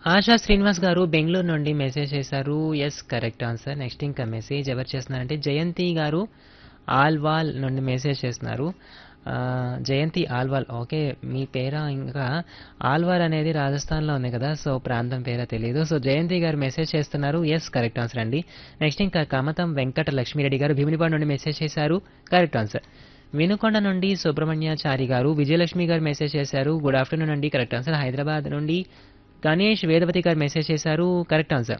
ఆశా శ్రీనివాస్ గారు బెంగళూరు నుండి మెసేజ్ చేశారు ఎస్ కరెక్ట్ ఆన్సర్ నెక్స్ట్ ఇంకా మెసేజ్ ఎవరు చేస్తున్నారంటే జయంతి గారు ఆల్వాల్ నుండి మెసేజ్ చేస్తున్నారు ఆ, జయంతి ఆల్వాల్ ఓకే మీ పేర ఇంకా ఆల్వాల్ అనేది రాజస్థాన్లో ఉంది కదా సో ప్రాంతం పేర తెలియదు సో జయంతి గారు మెసేజ్ చేస్తున్నారు ఎస్ కరెక్ట్ ఆన్సర్ అండి నెక్స్ట్ ఇంకా కమతం వెంకట లక్ష్మీరెడ్డి గారు భీమినిపాడు నుండి మెసేజ్ చేశారు కరెక్ట్ ఆన్సర్ వినుకొండ నుండి సుబ్రహ్మణ్యాచారి గారు విజయలక్ష్మి గారు మెసేజ్ చేశారు గుడ్ ఆఫ్టర్నూన్ అండి కరెక్ట్ ఆన్సర్ హైదరాబాద్ నుండి గణేష్ వేదవతి గారు మెసేజ్ చేశారు correct answer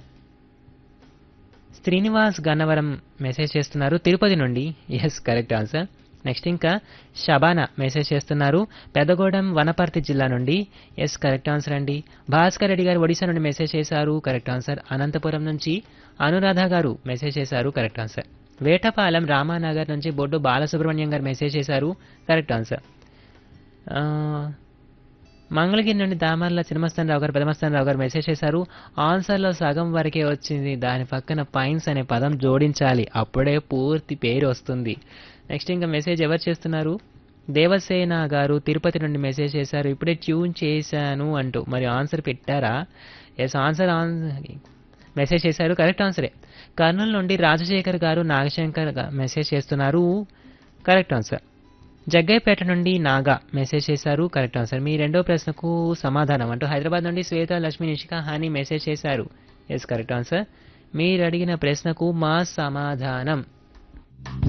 Srinivas Gannavaram message చేస్తున్నారు తిరుపతి నుండి ఎస్ కరెక్ట్ ఆన్సర్ నెక్స్ట్ ఇంకా షబానా మెసేజ్ చేస్తున్నారు పెద్దగూడెం వనపర్తి జిల్లా నుండి ఎస్ కరెక్ట్ ఆన్సర్ అండి భాస్కర్ రెడ్డి గారు ఒడిశా నుండి మెసేజ్ చేశారు కరెక్ట్ ఆన్సర్ అనంతపురం నుంచి అనురాధ గారు మెసేజ్ చేశారు కరెక్ట్ ఆన్సర్ వేటపాలెం రామానగర్ నుంచి బొడ్డు బాలసుబ్రహ్మణ్యం గారు మెసేజ్ చేశారు కరెక్ట్ ఆన్సర్ ఆ, మంగళగిరి నుండి దామర్ల చిన్నమస్తాన్ రావు గారు పెదమస్తాన్ రావు గారు మెసేజ్ చేశారు ఆన్సర్లో సగం వరకే వచ్చింది దాని పక్కన పైన్స్ అనే పదం జోడించాలి అప్పుడే పూర్తి పేరు వస్తుంది నెక్స్ట్ ఇంకా మెసేజ్ ఎవరు చేస్తున్నారు దేవసేన గారు తిరుపతి నుండి మెసేజ్ చేశారు ఇప్పుడే ట్యూన్ చేశాను అంటూ మరి ఆన్సర్ పెట్టారా ఎస్ ఆన్సర్ ఆన్ మెసేజ్ చేశారు కరెక్ట్ ఆన్సరే కర్నూలు నుండి రాజశేఖర్ గారు నాగశంకర్ గా- మెసేజ్ చేస్తున్నారు కరెక్ట్ ఆన్సర్ జగ్గయ్యపేట నుండి నాగా మెసేజ్ చేశారు కరెక్ట్ ఆన్సర్ మీ రెండో ప్రశ్నకు సమాధానం అంటూ హైదరాబాద్ నుండి శ్వేత లక్ష్మి నిషిక హాని మెసేజ్ చేశారు ఎస్ కరెక్ట్ ఆన్సర్ మీరు అడిగిన ప్రశ్నకు మా సమాధానం